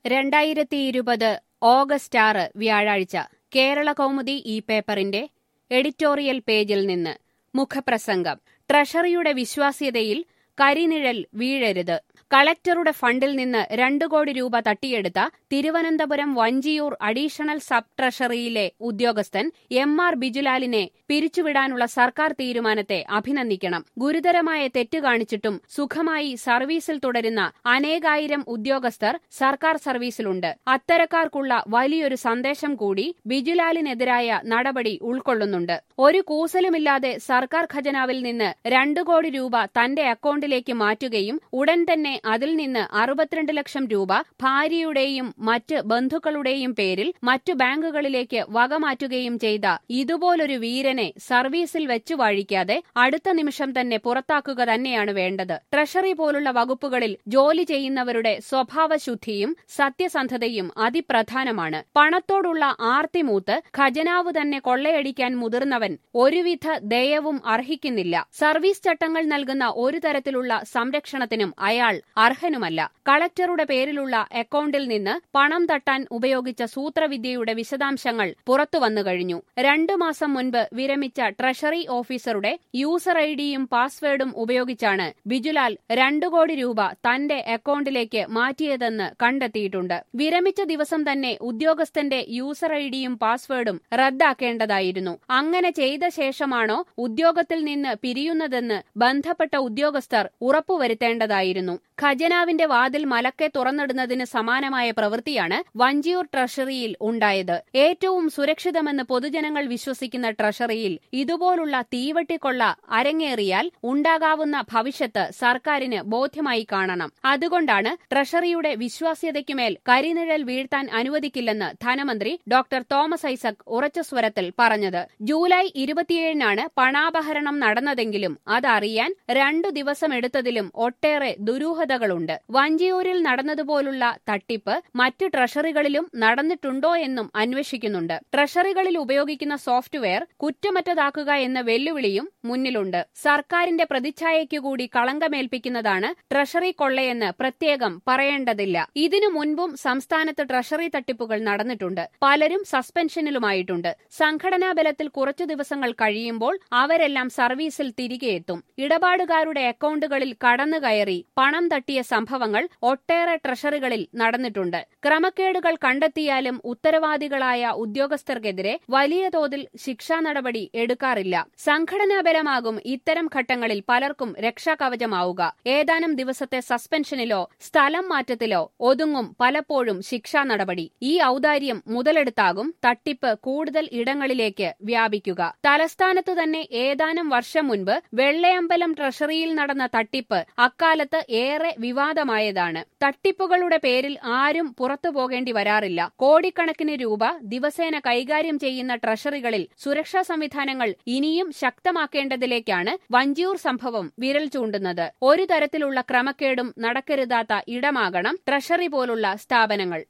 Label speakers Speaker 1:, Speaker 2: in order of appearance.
Speaker 1: രണ്ടായിരത്തി ഇരുപത് ഓഗസ്റ്റ് ആറ് വ്യാഴാഴ്ച കേരള കൗമുദി ഈ പേപ്പറിന്റെ എഡിറ്റോറിയൽ പേജിൽ നിന്ന് മുഖപ്രസംഗം ട്രഷറിയുടെ വിശ്വാസ്യതയിൽ കരിനിഴൽ വീഴരുത് കളക്ടറുടെ ഫണ്ടിൽ നിന്ന് രണ്ടു കോടി രൂപ തട്ടിയെടുത്ത തിരുവനന്തപുരം വഞ്ചിയൂർ അഡീഷണൽ സബ് ട്രഷറിയിലെ ഉദ്യോഗസ്ഥൻ എം ആർ ബിജുലാലിനെ പിരിച്ചുവിടാനുള്ള സർക്കാർ തീരുമാനത്തെ അഭിനന്ദിക്കണം ഗുരുതരമായ തെറ്റ് കാണിച്ചിട്ടും സുഖമായി സർവീസിൽ തുടരുന്ന അനേകായിരം ഉദ്യോഗസ്ഥർ സർക്കാർ സർവീസിലുണ്ട് അത്തരക്കാർക്കുള്ള വലിയൊരു സന്ദേശം കൂടി ബിജുലാലിനെതിരായ നടപടി ഉൾക്കൊള്ളുന്നുണ്ട് ഒരു കൂസലുമില്ലാതെ സർക്കാർ ഖജനാവിൽ നിന്ന് രണ്ടു കോടി രൂപ തന്റെ അക്കൗണ്ടിലേക്ക് മാറ്റുകയും ഉടൻ തന്നെ അതിൽ നിന്ന് അറുപത്തിരണ്ട് ലക്ഷം രൂപ ഭാര്യയുടെയും മറ്റ് ബന്ധുക്കളുടെയും പേരിൽ മറ്റു ബാങ്കുകളിലേക്ക് വകമാറ്റുകയും ചെയ്ത ഇതുപോലൊരു വീരനെ സർവീസിൽ വെച്ചു വാഴിക്കാതെ അടുത്ത നിമിഷം തന്നെ പുറത്താക്കുക തന്നെയാണ് വേണ്ടത് ട്രഷറി പോലുള്ള വകുപ്പുകളിൽ ജോലി ചെയ്യുന്നവരുടെ സ്വഭാവശുദ്ധിയും സത്യസന്ധതയും അതിപ്രധാനമാണ് പണത്തോടുള്ള ആർത്തിമൂത്ത് ഖജനാവ് തന്നെ കൊള്ളയടിക്കാൻ മുതിർന്നവൻ ഒരുവിധ ദയവും അർഹിക്കുന്നില്ല സർവീസ് ചട്ടങ്ങൾ നൽകുന്ന ഒരു തരത്തിലുള്ള സംരക്ഷണത്തിനും അയാൾ അർഹനുമല്ല കളക്ടറുടെ പേരിലുള്ള അക്കൗണ്ടിൽ നിന്ന് പണം തട്ടാൻ ഉപയോഗിച്ച സൂത്രവിദ്യയുടെ വിശദാംശങ്ങൾ പുറത്തുവന്നു കഴിഞ്ഞു രണ്ടു മാസം മുൻപ് വിരമിച്ച ട്രഷറി ഓഫീസറുടെ യൂസർ ഐഡിയും പാസ്വേഡും ഉപയോഗിച്ചാണ് ബിജുലാൽ രണ്ടു കോടി രൂപ തന്റെ അക്കൗണ്ടിലേക്ക് മാറ്റിയതെന്ന് കണ്ടെത്തിയിട്ടുണ്ട് വിരമിച്ച ദിവസം തന്നെ ഉദ്യോഗസ്ഥന്റെ യൂസർ ഐഡിയും പാസ്വേഡും റദ്ദാക്കേണ്ടതായിരുന്നു അങ്ങനെ ചെയ്ത ശേഷമാണോ ഉദ്യോഗത്തിൽ നിന്ന് പിരിയുന്നതെന്ന് ബന്ധപ്പെട്ട ഉദ്യോഗസ്ഥർ ഉറപ്പുവരുത്തേണ്ടതായിരുന്നു ഖജനാവിന്റെ വാതിൽ മലക്കെ തുറന്നിടുന്നതിന് സമാനമായ പ്രവൃത്തിയാണ് വഞ്ചിയൂർ ട്രഷറിയിൽ ഉണ്ടായത് ഏറ്റവും സുരക്ഷിതമെന്ന് പൊതുജനങ്ങൾ വിശ്വസിക്കുന്ന ട്രഷറിയിൽ ഇതുപോലുള്ള തീവട്ടിക്കൊള്ള അരങ്ങേറിയാൽ ഉണ്ടാകാവുന്ന ഭവിഷ്യത്ത് സർക്കാരിന് ബോധ്യമായി കാണണം അതുകൊണ്ടാണ് ട്രഷറിയുടെ വിശ്വാസ്യതയ്ക്കുമേൽ കരിനിഴൽ വീഴ്ത്താൻ അനുവദിക്കില്ലെന്ന് ധനമന്ത്രി ഡോക്ടർ തോമസ് ഐസക് ഉറച്ച സ്വരത്തിൽ പറഞ്ഞത് ജൂലൈ ഇരുപത്തിയേഴിനാണ് പണാപഹരണം നടന്നതെങ്കിലും അതറിയാൻ രണ്ടു ദിവസമെടുത്തതിലും ഒട്ടേറെ ദുരൂഹതകളുണ്ട് വഞ്ചിയൂരിൽ നടന്നതുപോലുള്ള തട്ടിപ്പ് മറ്റു ട്രഷറികളിലും നടന്നിട്ടുണ്ടോ എന്നും അന്വേഷിക്കുന്നുണ്ട് ട്രഷറികളിൽ ഉപയോഗിക്കുന്ന സോഫ്റ്റ്വെയർ കുറ്റമറ്റതാക്കുക എന്ന വെല്ലുവിളിയും മുന്നിലുണ്ട് സർക്കാരിന്റെ പ്രതിച്ഛായയ്ക്കുകൂടി കളങ്കമേൽപ്പിക്കുന്നതാണ് ട്രഷറി കൊള്ളയെന്ന് പ്രത്യേകം പറയേണ്ടതില്ല ഇതിനു മുൻപും സംസ്ഥാനത്ത് ട്രഷറി തട്ടിപ്പുകൾ നടന്നിട്ടുണ്ട് പലരും സസ്പെൻഷനിലുമായിട്ടുണ്ട് സംഘടനാ ബലത്തിൽ കുറച്ചു ദിവസങ്ങൾ കഴിയുമ്പോൾ അവരെല്ലാം സർവീസിൽ തിരികെ എത്തും ഇടപാടുകാരുടെ അക്കൗണ്ടുകളിൽ കടന്നുകയറി പണം തട്ടിയ സംഭവങ്ങൾ ഒട്ടേറെ ട്രഷറികളിൽ നടന്നിട്ടുണ്ട് ക്രമക്കേടുകൾ കണ്ടെത്തിയാലും ഉത്തരവാദികളായ ഉദ്യോഗസ്ഥർക്കെതിരെ വലിയ തോതിൽ ശിക്ഷാ നടപടി എടുക്കാറില്ല സംഘടനാബലമാകും ഇത്തരം ഘട്ടങ്ങളിൽ പലർക്കും രക്ഷാകവചമാവുക ഏതാനും ദിവസത്തെ സസ്പെൻഷനിലോ സ്ഥലം മാറ്റത്തിലോ ഒതുങ്ങും പലപ്പോഴും ശിക്ഷാ നടപടി ഈ ഔദാര്യം മുതലെടുത്താകും തട്ടിപ്പ് കൂടുതൽ ഇടങ്ങളിലേക്ക് വ്യാപിക്കുക തലസ്ഥാനത്ത് തന്നെ ഏതാനും വർഷം മുൻപ് വെള്ളയമ്പലം ട്രഷറിയിൽ നടന്ന തട്ടിപ്പ് അക്കാലത്ത് ഏറെ വിവാദമായതാണ് തട്ടിപ്പുകളുടെ പേരിൽ ആരും പുറത്തു പോകേണ്ടി വരാറില്ല കോടിക്കണക്കിന് രൂപ ദിവസേന കൈകാര്യം ചെയ്യുന്ന ട്രഷറികളിൽ സുരക്ഷാ സംവിധാനങ്ങൾ ഇനിയും ശക്തമാക്കേണ്ടതിലേക്കാണ് വഞ്ചിയൂർ സംഭവം വിരൽ ചൂണ്ടുന്നത് ഒരു തരത്തിലുള്ള ക്രമക്കേടും നടക്കരുതാത്ത ഇടമാകണം ട്രഷറി പോലുള്ള സ്ഥാപനങ്ങൾ